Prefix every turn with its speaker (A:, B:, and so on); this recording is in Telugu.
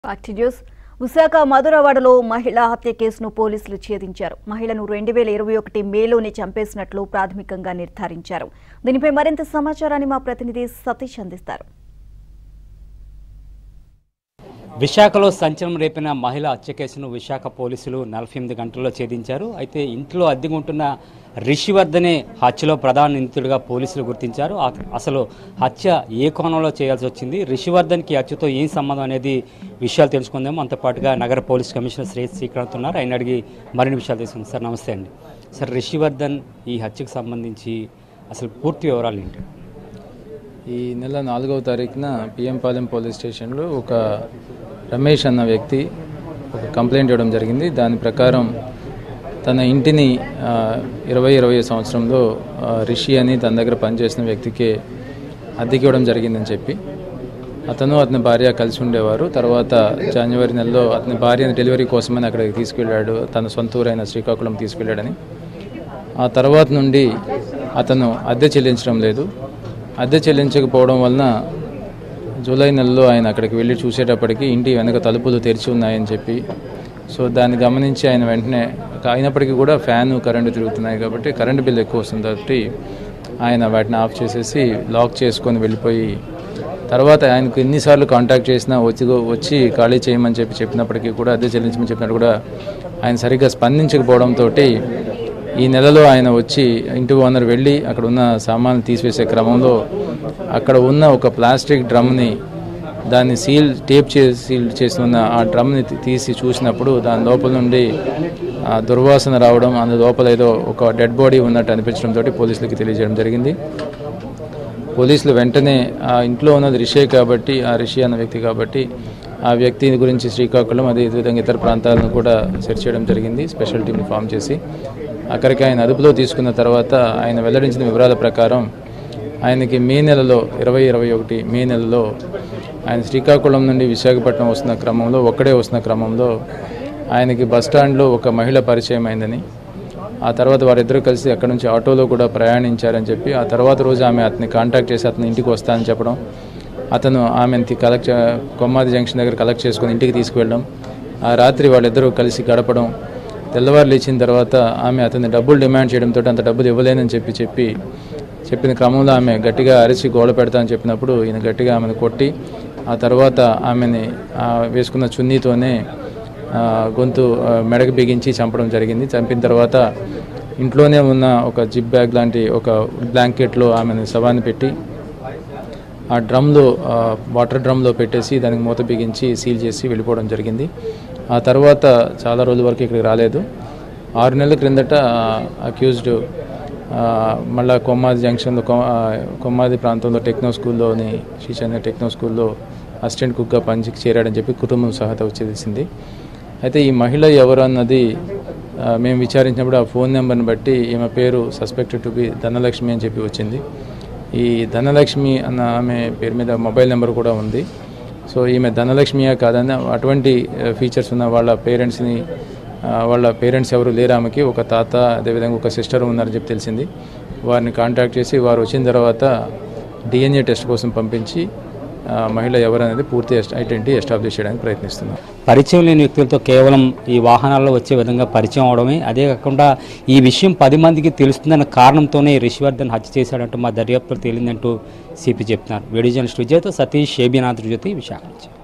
A: పార్టీ న్యూస్ విశాఖ మధురవాడలో మహిళా హత్య కేసును పోలీసులు ఛేదించారు మహిళను రెండు వేల ఇరవై ఒకటి మేలోనే చంపేసినట్లు ప్రాథమికంగా నిర్ధారించారు దీనిపై మరింత సమాచారాన్ని మా ప్రతినిధి సతీష్ అందిస్తారు
B: విశాఖలో సంచలనం రేపిన మహిళ హత్య కేసును విశాఖ పోలీసులు నలభై ఎనిమిది గంటల్లో ఛేదించారు అయితే ఇంట్లో అద్దెకుంటున్న రిషివర్ధనే హత్యలో ప్రధాన నిందితుడిగా పోలీసులు గుర్తించారు ఆ- అసలు హత్య ఏ కోణంలో చేయాల్సి వచ్చింది రిషివర్ధన్కి హత్యతో ఏం సంబంధం అనేది విషయాలు తెలుసుకుందాం అంతో పాటుగా నగర పోలీస్ కమిషనర్ శ్రేయస్ శ్రీకాంత్ ఉన్నారు ఆయన అడిగి మరిన్ని విషయాలు తెలుసుకుందాం సార్ నమస్తే అండి సార్ రిషివర్ధన్ ఈ హత్యకు సంబంధించి అసలు పూర్తి వివరాలు ఏంటి
C: ఈ నెల నాలుగవ తారీఖున పిఎంపాలెం పోలీస్ స్టేషన్లో ఒక రమేష్ అన్న వ్యక్తి ఒక కంప్లైంట్ ఇవ్వడం జరిగింది దాని ప్రకారం తన ఇంటిని ఆ, ఇరవై ఇరవై సంవత్సరంలో ఆ, రిషి అని తన దగ్గర పనిచేసిన వ్యక్తికి అద్దెకి ఇవ్వడం జరిగిందని చెప్పి అతను అతని భార్య కలిసి ఉండేవారు తర్వాత జనవరి నెలలో అతని భార్యని డెలివరీ కోసమని అక్కడికి తీసుకెళ్ళాడు తన సొంత ఊరైన శ్రీకాకుళం తీసుకెళ్ళాడని ఆ తర్వాత నుండి అతను అద్దె చెల్లించడం లేదు అద్దె చెల్లించకపోవడం వలన జూలై నెలలో ఆయన అక్కడికి వెళ్ళి చూసేటప్పటికి ఇంటి వెనక తలుపులు తెరిచి ఉన్నాయని చెప్పి సో దాన్ని గమనించి ఆయన వెంటనే అయినప్పటికీ కూడా ఫ్యాన్ కరెంటు తిరుగుతున్నాయి కాబట్టి కరెంటు బిల్ ఎక్కువ వస్తుంది కాబట్టి ఆయన వాటిని ఆఫ్ చేసేసి లాక్ చేసుకొని వెళ్ళిపోయి తర్వాత ఆయనకు ఎన్నిసార్లు కాంటాక్ట్ చేసినా వచ్చి వచ్చి ఖాళీ చేయమని చెప్పి చెప్పినప్పటికీ కూడా అద్దె చెల్లించమని చెప్పినట్టు కూడా ఆయన సరిగ్గా స్పందించకపోవడంతో ఈ నెలలో ఆయన వచ్చి ఇంటి ఓనర్ వెళ్ళి అక్కడ ఉన్న సామాన్లు తీసివేసే క్రమంలో అక్కడ ఉన్న ఒక ప్లాస్టిక్ డ్రమ్ని దాన్ని సీల్ టేప్ చేసి సీల్ చేసి ఉన్న ఆ డ్రమ్ని తీ- తీసి చూసినప్పుడు దాని లోపల నుండి ఆ దుర్వాసన రావడం అందు లోపల ఏదో ఒక డెడ్ బాడీ ఉన్నట్టు అనిపించడంతో పోలీసులకి తెలియజేయడం జరిగింది పోలీసులు వెంటనే ఆ ఇంట్లో ఉన్నది రిషే కాబట్టి ఆ రిషి అన్న వ్యక్తి కాబట్టి ఆ వ్యక్తి గురించి శ్రీకాకుళం అదే విధంగా ఇతర ప్రాంతాలను కూడా సెర్చ్ చేయడం జరిగింది స్పెషల్ టీంని ఫామ్ చేసి అక్కడికి ఆయన అదుపులో తీసుకున్న తర్వాత ఆయన వెల్లడించిన వివరాల ప్రకారం ఆయనకి మే నెలలో ఇరవై ఇరవై ఒకటి మే నెలలో ఆయన శ్రీకాకుళం నుండి విశాఖపట్నం వస్తున్న క్రమంలో ఒక్కడే వస్తున్న క్రమంలో ఆయనకి బస్ స్టాండ్లో ఒక మహిళ పరిచయం అయిందని ఆ తర్వాత వారిద్దరూ కలిసి అక్కడ నుంచి ఆటోలో కూడా ప్రయాణించారని చెప్పి ఆ తర్వాత రోజు ఆమె అతన్ని కాంటాక్ట్ చేసి అతని ఇంటికి వస్తానని చెప్పడం అతను ఆమెని కలెక్ట్ చే- కొమ్మాది జంక్షన్ దగ్గర కలెక్ట్ చేసుకుని ఇంటికి తీసుకువెళ్ళడం ఆ రాత్రి వాళ్ళిద్దరూ కలిసి గడపడం తెల్లవారు లేచిన తర్వాత ఆమె అతన్ని డబ్బులు డిమాండ్ చేయడంతో అంత డబ్బులు ఇవ్వలేనని చెప్పి చెప్పి చెప్పిన క్రమంలో ఆమె గట్టిగా అరిచి గోడ పెడతా అని చెప్పినప్పుడు ఈయన గట్టిగా ఆమెను కొట్టి ఆ తర్వాత ఆమెని ఆ వేసుకున్న చున్నీతోనే ఆ, గొంతు ఆ, మెడకు బిగించి చంపడం జరిగింది చంపిన తర్వాత ఇంట్లోనే ఉన్న ఒక జిప్ బ్యాగ్ లాంటి ఒక బ్లాంకెట్లో ఆమెను శవాన్ని పెట్టి ఆ డ్రమ్లో ఆ, వాటర్ డ్రమ్లో పెట్టేసి దానికి మూత బిగించి సీల్ చేసి వెళ్ళిపోవడం జరిగింది ఆ తర్వాత చాలా రోజుల వరకు ఇక్కడికి రాలేదు ఆరు నెలల క్రిందట అక్యూజ్డ్ మళ్ళా కొమ్మాది జంక్షన్లో కొ- ఆ, కొమ్మాది ప్రాంతంలో టెక్నో స్కూల్లోని శ్రీచంద్ర టెక్నో స్కూల్లో అసిస్టెంట్ కుక్గా పనికి చేరాడని చెప్పి కుటుంబం సహా వచ్చి తెలిసింది అయితే ఈ మహిళ ఎవరు అన్నది ఆ, మేము విచారించినప్పుడు ఆ ఫోన్ నెంబర్ని బట్టి ఈమె పేరు సస్పెక్టెడ్ టు బి ధనలక్ష్మి అని చెప్పి వచ్చింది ఈ ధనలక్ష్మి అన్న ఆమె పేరు మీద మొబైల్ నెంబర్ కూడా ఉంది సో ఈమె ధనలక్ష్మియా కాదని అటువంటి ఫీచర్స్ ఉన్న వాళ్ళ పేరెంట్స్ని ఆ, వాళ్ళ పేరెంట్స్ ఎవరు లేరు ఆమెకి ఒక తాత అదేవిధంగా ఒక సిస్టర్ ఉన్నారని చెప్పి తెలిసింది వారిని కాంటాక్ట్ చేసి వారు వచ్చిన తర్వాత డిఎన్ఏ టెస్ట్ కోసం పంపించి ఆ, మహిళ ఎవరనేది పూర్తి ఐడెంటిటీ ఎస్టాబ్లిష్ చేయడానికి ప్రయత్నిస్తున్నాం
B: పరిచయం లేని వ్యక్తులతో కేవలం ఈ వాహనాల్లో వచ్చే విధంగా పరిచయం అవడమే అదే కాకుండా ఈ విషయం పది మందికి తెలుస్తుందన్న కారణంతోనే రిషివర్ధన్ హత్య చేశాడంటూ మా దర్యాప్తులో తేలిందంటూ సిపి చెప్తున్నారు వీడియో జర్నలిస్ట్ విజయ్తో సతీష్ షేబీనాథ్ జ్యోతి విశాఖ నుంచి